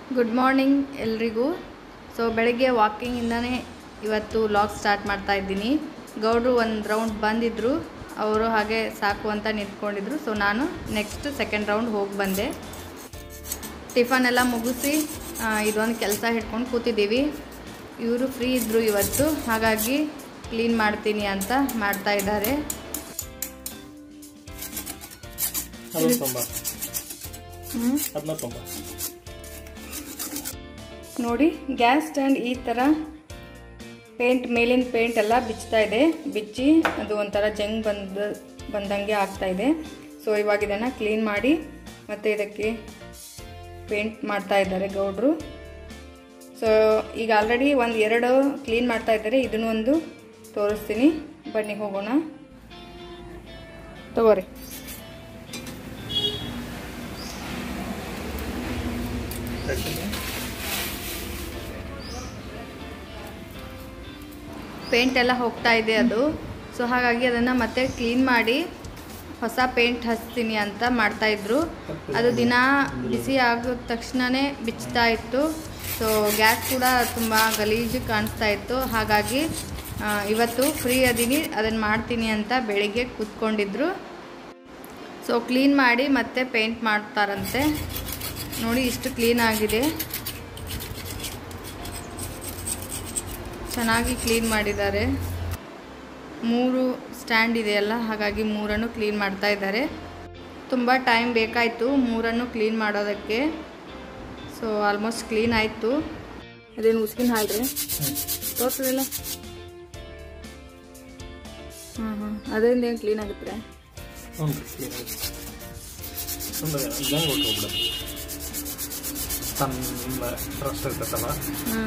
good morning ಎಲ್ರಿಗೂ so ಬೆಳಗ್ಗೆ ವಾಕಿಂಗಿಂದನೇ ಇವತ್ತು ಲಾಗ್ ಸ್ಟಾರ್ಟ್ ಮಾಡ್ತಾ ಇದ್ದೀನಿ ಗೌಡ್ರು ಒಂದು ರೌಂಡ್ ಬಂದಿದ್ದರು ಅವರು ಹಾಗೆ ಸಾಕು ಅಂತ ನಿಂತ್ಕೊಂಡಿದ್ರು ಸೊ ನಾನು ನೆಕ್ಸ್ಟ್ ಸೆಕೆಂಡ್ ರೌಂಡ್ ಹೋಗಿ ಬಂದೆ ಟಿಫನ್ ಎಲ್ಲ ಮುಗಿಸಿ ಆ, ಇದೊಂದು ಕೆಲಸ ಹಿಡ್ಕೊಂಡು ಕೂತಿದ್ದೀವಿ ಇವರು ಫ್ರೀ ಇದ್ದರು ಇವತ್ತು ಹಾಗಾಗಿ ಕ್ಲೀನ್ ಮಾಡ್ತೀನಿ ಅಂತ ಮಾಡ್ತಾ ಇದ್ದಾರೆ ಅದನ್ನ ತೊಂಬ ಹ್ಞೂ ಅದನ್ನ ತೊಂಬ ನೋಡಿ ಗ್ಯಾಸ್ ಸ್ಟ್ಯಾಂಡ್ ಈ ಥರ ಪೇಂಟ್ ಮೇಲಿನ ಪೇಂಟ್ ಎಲ್ಲ ಬಿಚ್ತಾ ಇದೆ ಬಿಚ್ಚಿ ಅದು ಒಂಥರ ಜಂಗ್ ಬಂದ ಬಂದಂಗೆ ಆಗ್ತಾ ಇದೆ ಸೊ ಇವಾಗ ಇದನ್ನು ಕ್ಲೀನ್ ಮಾಡಿ ಮತ್ತು ಇದಕ್ಕೆ ಪೇಂಟ್ ಮಾಡ್ತಾ ಇದ್ದಾರೆ ಗೌಡ್ರು ಸೊ ಈಗ ಆಲ್ರೆಡಿ ಒಂದು ಎರಡು ಕ್ಲೀನ್ ಮಾಡ್ತಾ ಇದ್ದಾರೆ ಇದನ್ನು ಒಂದು ತೋರಿಸ್ತೀನಿ ಬನ್ನಿ ಹೋಗೋಣ ತಗೋರಿ ಪೇಂಟ್ ಎಲ್ಲ ಹೋಗ್ತಾ ಇದೆ ಅದು ಸೊ ಹಾಗಾಗಿ ಅದನ್ನು ಮತ್ತೆ ಕ್ಲೀನ್ ಮಾಡಿ ಹೊಸ ಪೇಂಟ್ ಹಚ್ತೀನಿ ಅಂತ ಮಾಡ್ತಾಯಿದ್ರು ಅದು ದಿನ ಬಿಸಿ ಆಗಿದ ತಕ್ಷಣವೇ ಬಿಚ್ತಾ ಇತ್ತು ಸೊ ಗ್ಯಾಸ್ ಕೂಡ ತುಂಬ ಗಲೀಜು ಕಾಣಿಸ್ತಾ ಇತ್ತು ಹಾಗಾಗಿ ಆ, ಇವತ್ತು ಫ್ರೀ ಅದೀನಿ ಅದನ್ನು ಮಾಡ್ತೀನಿ ಅಂತ ಬೆಳಿಗ್ಗೆ ಕೂತ್ಕೊಂಡಿದ್ರು ಸೊ ಕ್ಲೀನ್ ಮಾಡಿ ಮತ್ತೆ ಪೇಂಟ್ ಮಾಡ್ತಾರಂತೆ ನೋಡಿ ಇಷ್ಟು ಕ್ಲೀನ್ ಆಗಿದೆ ಚೆನ್ನಾಗಿ ಕ್ಲೀನ್ ಮಾಡಿದ್ದಾರೆ ಮೂರು ಸ್ಟ್ಯಾಂಡ್ ಇದೆಯಲ್ಲ ಹಾಗಾಗಿ ಮೂರನ್ನು ಕ್ಲೀನ್ ಮಾಡ್ತಾ ಇದ್ದಾರೆ ತುಂಬ ಟೈಮ್ ಬೇಕಾಯಿತು ಮೂರನ್ನು ಕ್ಲೀನ್ ಮಾಡೋದಕ್ಕೆ ಸೊ ಆಲ್ಮೋಸ್ಟ್ ಕ್ಲೀನ್ ಆಯಿತು ಅದೇನು ಉಸ್ಕಿನ ಹಾಳ್ರಿ ತೋರಿಸಲಿಲ್ಲ ಹಾಂ ಹಾಂ ಅದರಿಂದ ಏನು ಕ್ಲೀನ್ ಆಗುತ್ತೆ ಹ್ಞೂ ಕ್ಲೀನ್ ಆಗಿ ಅಂದ್ರೆ ಜಂಗ್ ಹೊಟ್ಟೋಗ್ಬಿಡೋದು ಸಣ್ಣ ರಸ್ಟ್ ಇರ್ತೈತಲ್ಲ ಹ್ಞೂ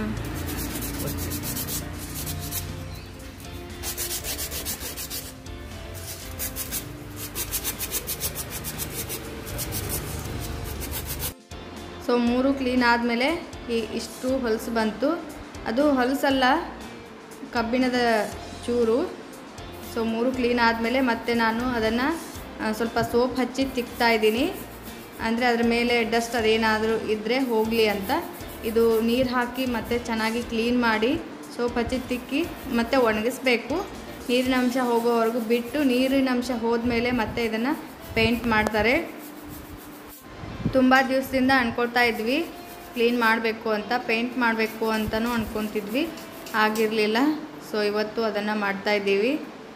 ಸೊ ಮೂರು ಕ್ಲೀನ್ ಆದಮೇಲೆ ಇಷ್ಟು ಹೊಲಸು ಬಂತು ಅದು ಹೊಲಸಲ್ಲ ಕಬ್ಬಿಣದ ಚೂರು ಸೊ ಮೂರು ಕ್ಲೀನ್ ಆದಮೇಲೆ ಮತ್ತೆ ನಾನು ಅದನ್ನು ಸ್ವಲ್ಪ ಸೋಪ್ ಹಚ್ಚಿ ತಿಕ್ತಾ ಇದ್ದೀನಿ ಅಂದರೆ ಅದ್ರ ಮೇಲೆ ಡಸ್ಟ್ ಅದೇನಾದರೂ ಇದ್ದರೆ ಹೋಗಲಿ ಅಂತ ಇದು ನೀರು ಹಾಕಿ ಮತ್ತೆ ಚೆನ್ನಾಗಿ ಕ್ಲೀನ್ ಮಾಡಿ ಸೋಪ್ ಹಚ್ಚಿ ತಿಕ್ಕಿ ಮತ್ತೆ ಒಣಗಿಸ್ಬೇಕು ನೀರಿನ ಅಂಶ ಹೋಗೋವರೆಗೂ ಬಿಟ್ಟು ನೀರಿನ ಅಂಶ ಹೋದ್ಮೇಲೆ ಮತ್ತೆ ಇದನ್ನು ಪೇಂಟ್ ಮಾಡ್ತಾರೆ ತುಂಬ ದಿವಸದಿಂದ ಅನ್ಕೊಳ್ತಾ ಇದ್ವಿ ಕ್ಲೀನ್ ಮಾಡಬೇಕು ಅಂತ ಪೇಂಟ್ ಮಾಡಬೇಕು ಅಂತಲೂ ಅನ್ಕೊತಿದ್ವಿ ಆಗಿರಲಿಲ್ಲ ಸೊ ಇವತ್ತು ಅದನ್ನು ಮಾಡ್ತಾ ಇದ್ದೀವಿ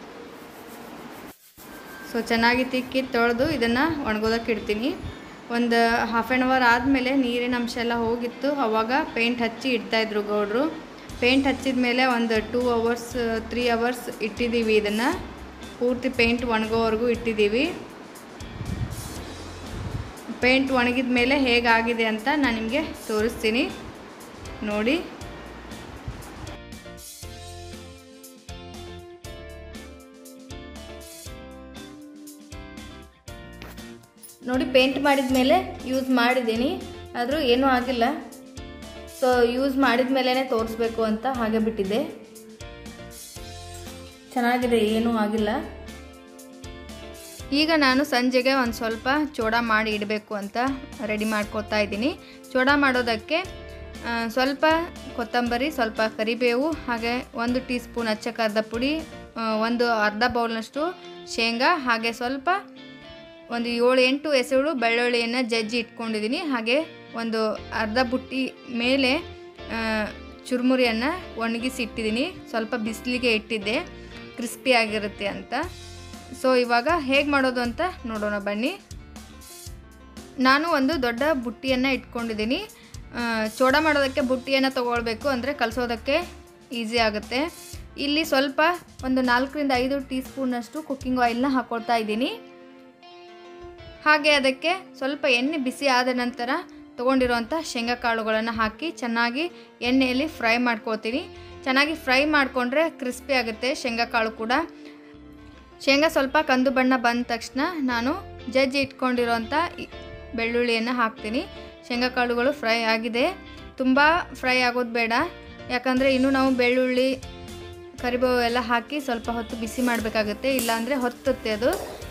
ಸೊ ಚೆನ್ನಾಗಿ ತಿಕ್ಕಿ ತೊಳೆದು ಇದನ್ನು ಒಣಗೋದಕ್ಕೆ ಇಡ್ತೀನಿ ಒಂದು ಹಾಫ್ ಆ್ಯನ್ ಅವರ್ ಆದಮೇಲೆ ನೀರಿನ ಅಂಶ ಎಲ್ಲ ಹೋಗಿತ್ತು ಅವಾಗ ಪೇಂಟ್ ಹಚ್ಚಿ ಇಡ್ತಾಯಿದ್ರು ಗೌಡ್ರು ಪೇಂಟ್ ಹಚ್ಚಿದ ಮೇಲೆ ಒಂದು ಟೂ ಅವರ್ಸ್ ತ್ರೀ ಅವರ್ಸ್ ಇಟ್ಟಿದ್ದೀವಿ ಇದನ್ನು ಪೂರ್ತಿ ಪೇಂಟ್ ಒಣಗೋವರೆಗೂ ಇಟ್ಟಿದ್ದೀವಿ ಪೇಂಟ್ ಒಣಗಿದ ಮೇಲೆ ಹೇಗಾಗಿದೆ ಅಂತ ನಾನು ನಿಮಗೆ ತೋರಿಸ್ತೀನಿ ನೋಡಿ ನೋಡಿ ಪೇಂಟ್ ಮಾಡಿದ ಮೇಲೆ ಯೂಸ್ ಮಾಡಿದ್ದೀನಿ ಆದರೂ ಏನೂ ಆಗಿಲ್ಲ ಸೊ ಯೂಸ್ ಮಾಡಿದ ಮೇಲೇ ತೋರಿಸ್ಬೇಕು ಅಂತ ಹಾಗೆ ಬಿಟ್ಟಿದ್ದೆ ಚೆನ್ನಾಗಿದೆ ಏನೂ ಆಗಿಲ್ಲ ಈಗ ನಾನು ಸಂಜೆಗೆ ಒಂದು ಸ್ವಲ್ಪ ಚೋಡ ಮಾಡಿ ಇಡಬೇಕು ಅಂತ ರೆಡಿ ಮಾಡ್ಕೊತಾ ಇದ್ದೀನಿ ಚೋಡ ಮಾಡೋದಕ್ಕೆ ಆ, ಸ್ವಲ್ಪ ಕೊತ್ತಂಬರಿ ಸ್ವಲ್ಪ ಕರಿಬೇವು ಹಾಗೆ ಒಂದು ಟೀ ಸ್ಪೂನ್ ಅಚ್ಚ ಖಾರದ ಪುಡಿ ಆ, ಒಂದು ಅರ್ಧ ಬೌಲ್ನಷ್ಟು ಶೇಂಗಾ ಹಾಗೆ ಸ್ವಲ್ಪ ಒಂದು ಏಳು ಎಂಟು ಎಸಳು ಬೆಳ್ಳುಳ್ಳಿಯನ್ನು ಜಜ್ಜಿ ಇಟ್ಕೊಂಡಿದ್ದೀನಿ ಹಾಗೆ ಒಂದು ಅರ್ಧ ಬುಟ್ಟಿ ಮೇಲೆ ಆ, ಚುರುಮುರಿಯನ್ನು ಒಣಗಿಸಿ ಇಟ್ಟಿದ್ದೀನಿ ಸ್ವಲ್ಪ ಬಿಸಿಲಿಗೆ ಇಟ್ಟಿದ್ದೆ ಕ್ರಿಸ್ಪಿ ಆಗಿರುತ್ತೆ ಅಂತ ಸೊ ಇವಾಗ ಹೇಗೆ ಮಾಡೋದು ಅಂತ ನೋಡೋಣ ಬನ್ನಿ ನಾನು ಒಂದು ದೊಡ್ಡ ಬುಟ್ಟಿಯನ್ನು ಇಟ್ಕೊಂಡಿದ್ದೀನಿ ಆ, ಚೋಡ ಮಾಡೋದಕ್ಕೆ ಬುಟ್ಟಿಯನ್ನು ತೊಗೊಳ್ಬೇಕು ಅಂದರೆ ಕಲಿಸೋದಕ್ಕೆ ಈಸಿ ಆಗುತ್ತೆ ಇಲ್ಲಿ ಸ್ವಲ್ಪ ಒಂದು ನಾಲ್ಕರಿಂದ ಐದು ಟೀ ಸ್ಪೂನಷ್ಟು ಕುಕ್ಕಿಂಗ್ ಆಯಿಲ್ನ ಹಾಕ್ಕೊಳ್ತಾ ಇದ್ದೀನಿ ಹಾಗೆ ಅದಕ್ಕೆ ಸ್ವಲ್ಪ ಎಣ್ಣೆ ಬಿಸಿ ಆದ ನಂತರ ತೊಗೊಂಡಿರೋಂಥ ಶೇಂಗಾ ಕಾಳುಗಳನ್ನು ಹಾಕಿ ಚೆನ್ನಾಗಿ ಎಣ್ಣೆಯಲ್ಲಿ ಫ್ರೈ ಮಾಡ್ಕೊಳ್ತೀನಿ ಚೆನ್ನಾಗಿ ಫ್ರೈ ಮಾಡಿಕೊಂಡ್ರೆ ಕ್ರಿಸ್ಪಿ ಆಗುತ್ತೆ ಶೇಂಗಾ ಕಾಳು ಕೂಡ ಶೇಂಗಾ ಸ್ವಲ್ಪ ಕಂದು ಬಣ್ಣ ಬಂದ ತಕ್ಷಣ ನಾನು ಜಜ್ಜಿ ಇಟ್ಕೊಂಡಿರೋಂಥ ಈ ಬೆಳ್ಳುಳ್ಳಿಯನ್ನು ಹಾಕ್ತೀನಿ ಶೇಂಗಾ ಕಾಳುಗಳು ಫ್ರೈ ಆಗಿದೆ ತುಂಬ ಫ್ರೈ ಆಗೋದು ಬೇಡ ಯಾಕಂದರೆ ಇನ್ನೂ ನಾವು ಬೆಳ್ಳುಳ್ಳಿ ಕರಿಬೇವು ಎಲ್ಲ ಹಾಕಿ ಸ್ವಲ್ಪ ಹೊತ್ತು ಬಿಸಿ ಮಾಡಬೇಕಾಗುತ್ತೆ ಇಲ್ಲಾಂದರೆ ಹೊತ್ತುತ್ತೆ ಅದು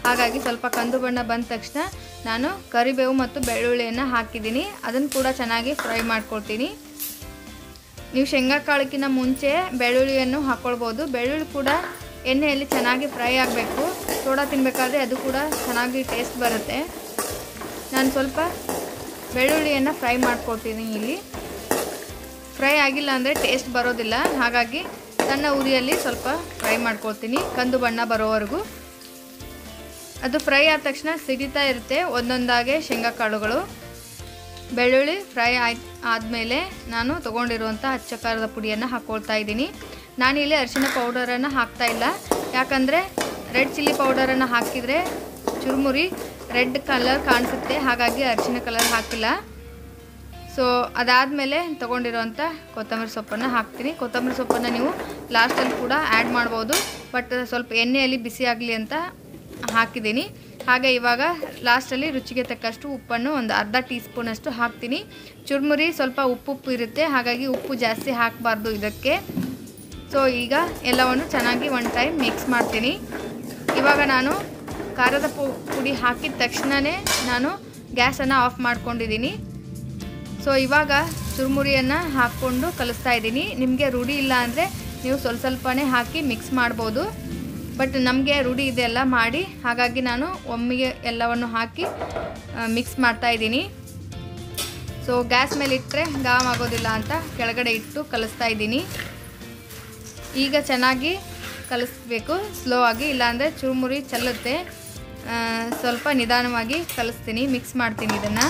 ಹಾಗಾಗಿ ಸ್ವಲ್ಪ ಕಂದು ಬಣ್ಣ ಬಂದ ತಕ್ಷಣ ನಾನು ಕರಿಬೇವು ಮತ್ತು ಬೆಳ್ಳುಳ್ಳಿಯನ್ನು ಹಾಕಿದ್ದೀನಿ ಅದನ್ನು ಕೂಡ ಚೆನ್ನಾಗಿ ಫ್ರೈ ಮಾಡ್ಕೊಳ್ತೀನಿ ನೀವು ಶೇಂಗಾ ಕಾಳಕ್ಕಿಂತ ಮುಂಚೆ ಬೆಳ್ಳುಳ್ಳಿಯನ್ನು ಹಾಕ್ಕೊಳ್ಬೋದು ಬೆಳ್ಳುಳ್ಳಿ ಕೂಡ ಎಣ್ಣೆಯಲ್ಲಿ ಚೆನ್ನಾಗಿ ಫ್ರೈ ಆಗಬೇಕು ಸೋಡಾ ತಿನ್ನಬೇಕಾದ್ರೆ ಅದು ಕೂಡ ಚೆನ್ನಾಗಿ ಟೇಸ್ಟ್ ಬರುತ್ತೆ ನಾನು ಸ್ವಲ್ಪ ಬೆಳ್ಳುಳ್ಳಿಯನ್ನು ಫ್ರೈ ಮಾಡ್ಕೊಳ್ತೀನಿ ಇಲ್ಲಿ ಫ್ರೈ ಆಗಿಲ್ಲ ಅಂದರೆ ಟೇಸ್ಟ್ ಬರೋದಿಲ್ಲ ಹಾಗಾಗಿ ಸಣ್ಣ ಉರಿಯಲ್ಲಿ ಸ್ವಲ್ಪ ಫ್ರೈ ಮಾಡ್ಕೊಳ್ತೀನಿ ಕಂದು ಬಣ್ಣ ಬರೋವರೆಗೂ ಅದು ಫ್ರೈ ಆದ ತಕ್ಷಣ ಸಿಡಿತಾ ಇರುತ್ತೆ ಒಂದೊಂದಾಗೆ ಶೇಂಗಾ ಕಾಳುಗಳು ಬೆಳ್ಳುಳ್ಳಿ ಫ್ರೈ ಆಯ್ ಆದಮೇಲೆ ನಾನು ತೊಗೊಂಡಿರುವಂಥ ಅಚ್ಚ ಖಾರದ ಪುಡಿಯನ್ನು ಹಾಕ್ಕೊಳ್ತಾ ಇದ್ದೀನಿ ನಾನಿಲ್ಲಿ ಅರಿಶಿನ ಪೌಡರನ್ನು ಹಾಕ್ತಾ ಇಲ್ಲ ಯಾಕಂದರೆ ರೆಡ್ ಚಿಲ್ಲಿ ಪೌಡರನ್ನು ಹಾಕಿದರೆ ಚುರುಮುರಿ ರೆಡ್ ಕಲರ್ ಕಾಣಿಸುತ್ತೆ ಹಾಗಾಗಿ ಅರಿಶಿನ ಕಲರ್ ಹಾಕಿಲ್ಲ ಸೊ ಅದಾದಮೇಲೆ ತೊಗೊಂಡಿರೋಂಥ ಕೊತ್ತಂಬರಿ ಸೊಪ್ಪನ್ನು ಹಾಕ್ತೀನಿ ಕೊತ್ತಂಬರಿ ಸೊಪ್ಪನ್ನು ನೀವು ಲಾಸ್ಟಲ್ಲಿ ಕೂಡ ಆ್ಯಡ್ ಮಾಡ್ಬೋದು ಬಟ್ ಸ್ವಲ್ಪ ಎಣ್ಣೆಯಲ್ಲಿ ಬಿಸಿ ಆಗಲಿ ಅಂತ ಹಾಕಿದ್ದೀನಿ ಹಾಗೆ ಇವಾಗ ಲಾಸ್ಟಲ್ಲಿ ರುಚಿಗೆ ತಕ್ಕಷ್ಟು ಉಪ್ಪನ್ನು ಒಂದು ಅರ್ಧ ಟೀ ಸ್ಪೂನಷ್ಟು ಹಾಕ್ತೀನಿ ಚುರುಮುರಿ ಸ್ವಲ್ಪ ಉಪ್ಪು ಉಪ್ಪು ಇರುತ್ತೆ ಹಾಗಾಗಿ ಉಪ್ಪು ಜಾಸ್ತಿ ಹಾಕಬಾರ್ದು ಇದಕ್ಕೆ ಸೊ ಈಗ ಎಲ್ಲವನ್ನು ಚೆನ್ನಾಗಿ ಒನ್ ಟೈಮ್ ಮಿಕ್ಸ್ ಮಾಡ್ತೀನಿ ಇವಾಗ ನಾನು ಖಾರದ ಪು ಪುಡಿ ಹಾಕಿದ ತಕ್ಷಣವೇ ನಾನು ಗ್ಯಾಸನ್ನು ಆಫ್ ಮಾಡ್ಕೊಂಡಿದ್ದೀನಿ ಸೊ ಇವಾಗ ಚುರುಮುರಿಯನ್ನು ಹಾಕ್ಕೊಂಡು ಕಲಿಸ್ತಾ ಇದ್ದೀನಿ ನಿಮಗೆ ರೂಢಿ ಇಲ್ಲ ಅಂದರೆ ನೀವು ಸ್ವಲ್ಪ ಸ್ವಲ್ಪನೇ ಹಾಕಿ ಮಿಕ್ಸ್ ಮಾಡ್ಬೋದು ಬಟ್ ನಮಗೆ ರೂಢಿ ಇದೆಲ್ಲ ಮಾಡಿ ಹಾಗಾಗಿ ನಾನು ಒಮ್ಮೆಗೆ ಎಲ್ಲವನ್ನು ಹಾಕಿ ಮಿಕ್ಸ್ ಮಾಡ್ತಾ ಇದ್ದೀನಿ ಸೊ ಗ್ಯಾಸ್ ಮೇಲೆ ಇಟ್ಟರೆ ಗಾಮ್ ಆಗೋದಿಲ್ಲ ಅಂತ ಕೆಳಗಡೆ ಇಟ್ಟು ಕಲಿಸ್ತಾ ಇದ್ದೀನಿ ಈಗ ಚೆನ್ನಾಗಿ ಕಲಿಸ್ಬೇಕು ಸ್ಲೋ ಆಗಿ ಇಲ್ಲಾಂದರೆ ಚುರುಮುರಿ ಚೆಲ್ಲುತ್ತೆ ಆ, ಸ್ವಲ್ಪ ನಿಧಾನವಾಗಿ ಕಲಿಸ್ತೀನಿ ಮಿಕ್ಸ್ ಮಾಡ್ತೀನಿ ಇದನ್ನು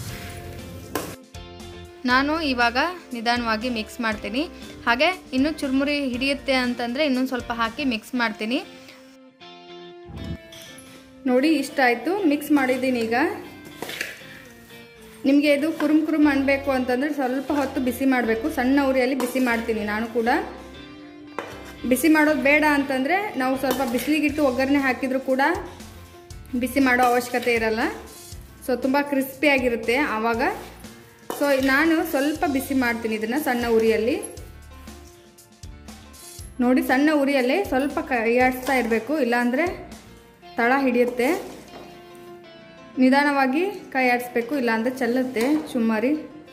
ನಾನು ಇವಾಗ ನಿಧಾನವಾಗಿ ಮಿಕ್ಸ್ ಮಾಡ್ತೀನಿ ಹಾಗೆ ಇನ್ನೂ ಚುರುಮುರಿ ಹಿಡಿಯುತ್ತೆ ಅಂತಂದರೆ ಇನ್ನೊಂದು ಸ್ವಲ್ಪ ಹಾಕಿ ಮಿಕ್ಸ್ ಮಾಡ್ತೀನಿ ನೋಡಿ ಇಷ್ಟ ಆಯಿತು ಮಿಕ್ಸ್ ಮಾಡಿದ್ದೀನಿ ಈಗ ನಿಮಗೆ ಇದು ಕುರುಮ್ ಕುರುಮ್ ಅನ್ಬೇಕು ಅಂತಂದರೆ ಸ್ವಲ್ಪ ಹೊತ್ತು ಬಿಸಿ ಮಾಡಬೇಕು ಸಣ್ಣ ಉರಿಯಲ್ಲಿ ಬಿಸಿ ಮಾಡ್ತೀನಿ ನಾನು ಕೂಡ ಬಿಸಿ ಮಾಡೋದು ಬೇಡ ಅಂತಂದರೆ ನಾವು ಸ್ವಲ್ಪ ಬಿಸಿಲಿಗಿಟ್ಟು ಒಗ್ಗರಣೆ ಹಾಕಿದರೂ ಕೂಡ ಬಿಸಿ ಮಾಡೋ ಅವಶ್ಯಕತೆ ಇರಲ್ಲ ಸೊ ತುಂಬ ಕ್ರಿಸ್ಪಿಯಾಗಿರುತ್ತೆ ಆವಾಗ ಸೊ ನಾನು ಸ್ವಲ್ಪ ಬಿಸಿ ಮಾಡ್ತೀನಿ ಇದನ್ನು ಸಣ್ಣ ಉರಿಯಲ್ಲಿ ನೋಡಿ ಸಣ್ಣ ಉರಿಯಲ್ಲೇ ಸ್ವಲ್ಪ ಕೈಯಾಡಿಸ್ತಾ ಇರಬೇಕು ಇಲ್ಲಾಂದರೆ ತಳ ಹಿಡಿಯುತ್ತೆ ನಿಧಾನವಾಗಿ ಕೈ ಆಡಿಸ್ಬೇಕು ಇಲ್ಲಾಂದರೆ ಚೆಲ್ಲುತ್ತೆ ಚುಮ್ಮರಿ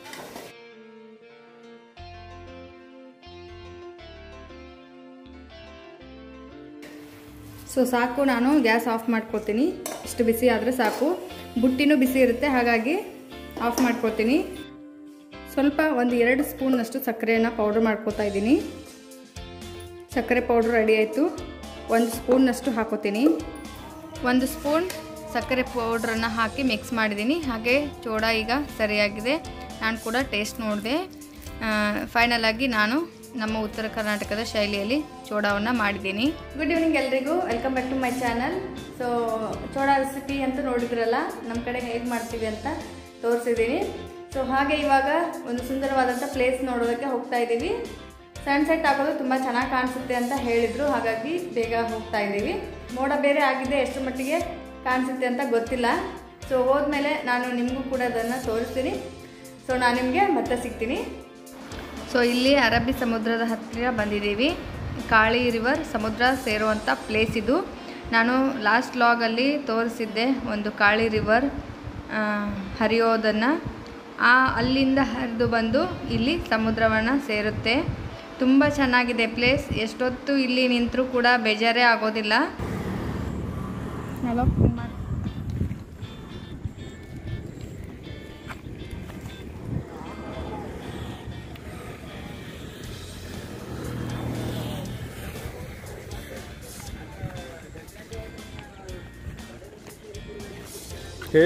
ಸೊ ಸಾಕು ನಾನು ಗ್ಯಾಸ್ ಆಫ್ ಮಾಡ್ಕೊತೀನಿ ಇಷ್ಟು ಬಿಸಿ ಆದರೆ ಸಾಕು ಬುಟ್ಟಿನೂ ಬಿಸಿ ಇರುತ್ತೆ ಹಾಗಾಗಿ ಆಫ್ ಮಾಡ್ಕೊತೀನಿ ಸ್ವಲ್ಪ ಒಂದು ಎರಡು ಸ್ಪೂನ್ನಷ್ಟು ಸಕ್ಕರೆಯನ್ನು ಪೌಡ್ರ್ ಮಾಡ್ಕೊತಾ ಇದ್ದೀನಿ ಸಕ್ಕರೆ ಪೌಡ್ರ್ ರೆಡಿ ಆಯಿತು ಒಂದು ಸ್ಪೂನ್ನಷ್ಟು ಹಾಕೋತೀನಿ ಒಂದು ಸ್ಪೂನ್ ಸಕ್ಕರೆ ಪೌಡ್ರನ್ನು ಹಾಕಿ ಮಿಕ್ಸ್ ಮಾಡಿದ್ದೀನಿ ಹಾಗೆ ಚೋಡ ಈಗ ಸರಿಯಾಗಿದೆ ನಾನು ಕೂಡ ಟೇಸ್ಟ್ ನೋಡಿದೆ ಫೈನಲ್ ಆಗಿ ನಾನು ನಮ್ಮ ಉತ್ತರ ಕರ್ನಾಟಕದ ಶೈಲಿಯಲ್ಲಿ ಚೋಡವನ್ನು ಮಾಡಿದ್ದೀನಿ ಗುಡ್ ಈವ್ನಿಂಗ್ ಎಲ್ರಿಗೂ welcome back to my channel so ಚೋಡ ರೆಸಿಪಿ ಅಂತ ನೋಡಿದ್ರಲ್ಲ ನಮ್ಮ ಕಡೆ ಹೇಗೆ ಮಾಡ್ತೀವಿ ಅಂತ ತೋರಿಸಿದ್ದೀನಿ ಸೊ ಹಾಗೆ ಇವಾಗ ಒಂದು ಸುಂದರವಾದಂಥ ಪ್ಲೇಸ್ ನೋಡೋದಕ್ಕೆ ಹೋಗ್ತಾ ಇದ್ದೀವಿ ಸನ್ಸೆಟ್ ಆಗೋದು ತುಂಬ ಚೆನ್ನಾಗಿ ಕಾಣಿಸುತ್ತೆ ಅಂತ ಹೇಳಿದರು ಹಾಗಾಗಿ ಬೇಗ ಹೋಗ್ತಾ ಇದ್ದೀವಿ ಮೋಡ ಬೇರೆ ಆಗಿದೆ ಎಷ್ಟು ಮಟ್ಟಿಗೆ ಕಾಣಿಸುತ್ತೆ ಅಂತ ಗೊತ್ತಿಲ್ಲ ಸೊ ಹೋದ್ಮೇಲೆ ನಾನು ನಿಮಗೂ ಕೂಡ ಅದನ್ನು ತೋರಿಸ್ತೀನಿ ಸೊ ನಾನು ನಿಮಗೆ ಮತ್ತೆ ಸಿಗ್ತೀನಿ ಸೊ ಇಲ್ಲಿ ಅರಬ್ಬಿ ಸಮುದ್ರದ ಹತ್ತಿರ ಬಂದಿದ್ದೀವಿ ಕಾಳಿ ರಿವರ್ ಸಮುದ್ರ ಸೇರುವಂಥ ಪ್ಲೇಸ್ ಇದು ನಾನು ಲಾಸ್ಟ್ ಲಾಗಲ್ಲಿ ತೋರಿಸಿದ್ದೆ ಒಂದು ಕಾಳಿ ರಿವರ್ ಹರಿಯೋದನ್ನು ಆ ಅಲ್ಲಿಂದ ಹರಿದು ಬಂದು ಇಲ್ಲಿ ಸಮುದ್ರವನ್ನು ಸೇರುತ್ತೆ ತುಂಬ ಚೆನ್ನಾಗಿದೆ ಪ್ಲೇಸ್ ಎಷ್ಟೊತ್ತು ಇಲ್ಲಿ ನಿಂತರೂ ಕೂಡ ಬೇಜಾರೇ ಆಗೋದಿಲ್ಲ ಹಲೋ ಏ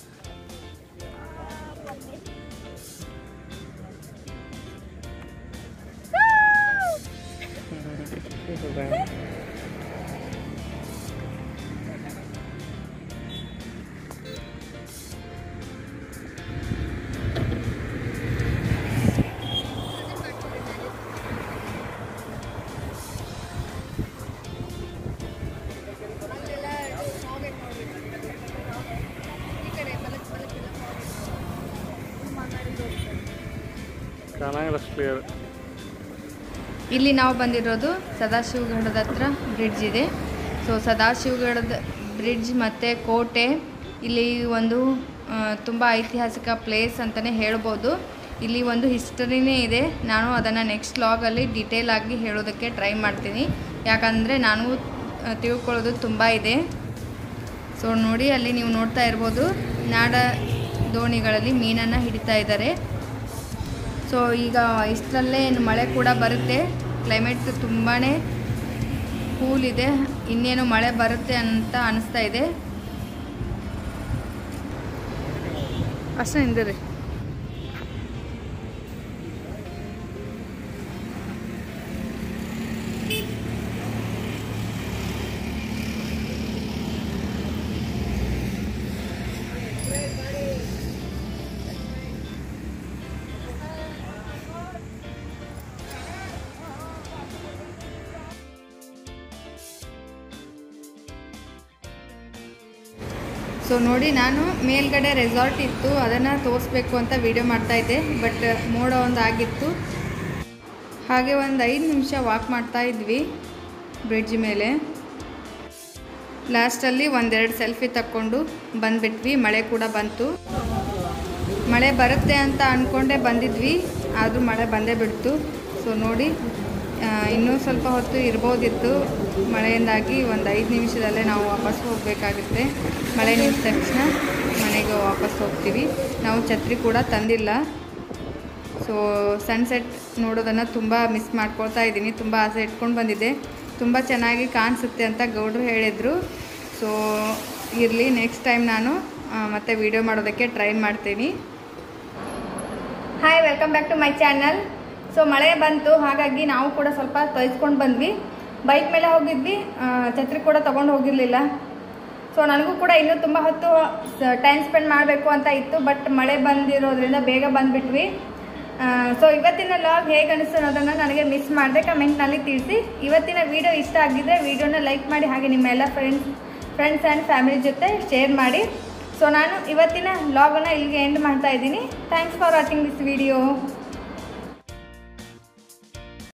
ಚೆನ್ನಾಗಿಲ್ಲ ಕ್ಲಿಯರ್ ಇಲ್ಲಿ ನಾವು ಬಂದಿರೋದು ಸದಾಶಿವಗಢದ ಹತ್ರ ಬ್ರಿಡ್ಜ್ ಇದೆ ಸೊ ಸದಾಶಿವಗಢದ ಬ್ರಿಡ್ಜ್ ಮತ್ತು ಕೋಟೆ ಇಲ್ಲಿ ಒಂದು ತುಂಬ ಐತಿಹಾಸಿಕ ಪ್ಲೇಸ್ ಅಂತಲೇ ಹೇಳ್ಬೋದು ಇಲ್ಲಿ ಒಂದು ಹಿಸ್ಟರಿನೇ ಇದೆ ನಾನು ಅದನ್ನು ನೆಕ್ಸ್ಟ್ ಲಾಗಲ್ಲಿ ಡೀಟೇಲ್ ಆಗಿ ಹೇಳೋದಕ್ಕೆ ಟ್ರೈ ಮಾಡ್ತೀನಿ ಯಾಕಂದರೆ ನಾನು ಆ, ತಿಳ್ಕೊಳ್ಳೋದು ತುಂಬ ಇದೆ ಸೊ ನೋಡಿ ಅಲ್ಲಿ ನೀವು ನೋಡ್ತಾ ಇರ್ಬೋದು ನಾಡ ದೋಣಿಗಳಲ್ಲಿ ಮೀನನ್ನು ಹಿಡಿತಾ ಇದ್ದಾರೆ ಸೊ ಈಗ ಇಷ್ಟರಲ್ಲೇ ಇನ್ನು ಮಳೆ ಕೂಡ ಬರುತ್ತೆ ಕ್ಲೈಮೇಟ್ ತುಂಬಾ ಕೂಲ್ ಇದೆ ಇನ್ನೇನು ಮಳೆ ಬರುತ್ತೆ ಅಂತ ಅನಿಸ್ತಾ ಇದೆ ಅಷ್ಟೇ ನಿಂದಿರಿ ಸೊ ನೋಡಿ ನಾನು ಮೇಲ್ಗಡೆ ರೆಸಾರ್ಟ್ ಇತ್ತು ಅದನ್ನು ತೋರಿಸ್ಬೇಕು ಅಂತ ವಿಡಿಯೋ ಮಾಡ್ತಾಯಿದ್ದೆ ಬಟ್ ಮೋಡ ಒಂದು ಆಗಿತ್ತು ಹಾಗೆ ಒಂದು ಐದು ನಿಮಿಷ ವಾಕ್ ಮಾಡ್ತಾ ಇದ್ವಿ ಬ್ರಿಡ್ಜ್ ಮೇಲೆ ಲಾಸ್ಟಲ್ಲಿ ಒಂದೆರಡು ಸೆಲ್ಫಿ ತಕ್ಕೊಂಡು ಬಂದುಬಿಟ್ವಿ ಮಳೆ ಕೂಡ ಬಂತು ಮಳೆ ಬರುತ್ತೆ ಅಂತ ಅಂದ್ಕೊಂಡೇ ಬಂದಿದ್ವಿ ಆದರೂ ಮಳೆ ಬಂದೇ ಬಿಡ್ತು ಸೊ ನೋಡಿ ಆ, ಇನ್ನೂ ಸ್ವಲ್ಪ ಹೊತ್ತು ಇರ್ಬೋದಿತ್ತು ಮಳೆಯಿಂದಾಗಿ ಒಂದು ಐದು ನಿಮಿಷದಲ್ಲೇ ನಾವು ವಾಪಸ್ ಹೋಗಬೇಕಾಗುತ್ತೆ ಮಳೆ ನಿಂತ ತಕ್ಷಣ ಮನೆಗೆ ವಾಪಸ್ ಹೋಗ್ತೀವಿ ನಾವು ಛತ್ರಿ ಕೂಡ ತಂದಿಲ್ಲ ಸೊ ಸನ್ಸೆಟ್ ನೋಡೋದನ್ನು ತುಂಬ ಮಿಸ್ ಮಾಡ್ಕೊಳ್ತಾ ಇದ್ದೀನಿ ತುಂಬ ಆಸೆ ಇಟ್ಕೊಂಡು ಬಂದಿದ್ದೆ ತುಂಬ ಚೆನ್ನಾಗಿ ಕಾಣಿಸುತ್ತೆ ಅಂತ ಗೌಡ್ರು ಹೇಳಿದರು ಸೊ ಇರಲಿ ನೆಕ್ಸ್ಟ್ ಟೈಮ್ ನಾನು ಆ, ಮತ್ತೆ ವಿಡಿಯೋ ಮಾಡೋದಕ್ಕೆ ಟ್ರೈ ಮಾಡ್ತೀನಿ hi welcome back to my channel so ಮಳೆ ಬಂತು ಹಾಗಾಗಿ ನಾವು ಕೂಡ ಸ್ವಲ್ಪ ತೊಯ್ಸ್ಕೊಂಡು ಬಂದ್ವಿ ಬೈಕ್ ಮೇಲೆ ಹೋಗಿದ್ವಿ ಆ, ಛತ್ರಿ ಕೂಡ ತೊಗೊಂಡು ಹೋಗಿರಲಿಲ್ಲ ಸೊ ನನಗೂ ಕೂಡ ಇನ್ನೂ ತುಂಬ ಹೊತ್ತು ಟೈಮ್ ಸ್ಪೆಂಡ್ ಮಾಡಬೇಕು ಅಂತ ಇತ್ತು ಬಟ್ ಮಳೆ ಬಂದಿರೋದ್ರಿಂದ ಬೇಗ ಬಂದುಬಿಟ್ವಿ ಸೊ ಇವತ್ತಿನ ಲಾಗ್ ಹೇಗೆ ಅನಿಸ್ತು ಅನ್ನೋದನ್ನು ನನಗೆ ಮಿಸ್ ಮಾಡಿದೆ ಕಮೆಂಟ್ನಲ್ಲಿ ತಿಳಿಸಿ ಇವತ್ತಿನ ವಿಡಿಯೋ ಇಷ್ಟ ಆಗಿದ್ದರೆ ವಿಡಿಯೋನ ಲೈಕ್ ಮಾಡಿ ಹಾಗೆ ನಿಮ್ಮ ಎಲ್ಲ ಫ್ರೆಂಡ್ಸ್ ಫ್ರೆಂಡ್ಸ್ ಆ್ಯಂಡ್ ಫ್ಯಾಮಿಲಿ ಜೊತೆ ಶೇರ್ ಮಾಡಿ ಸೊ ನಾನು ಇವತ್ತಿನ ಲಾಗನ್ನು ಇಲ್ಲಿಗೆ ಎಂಡ್ ಮಾಡ್ತಾ ಇದ್ದೀನಿ thanks for watching this video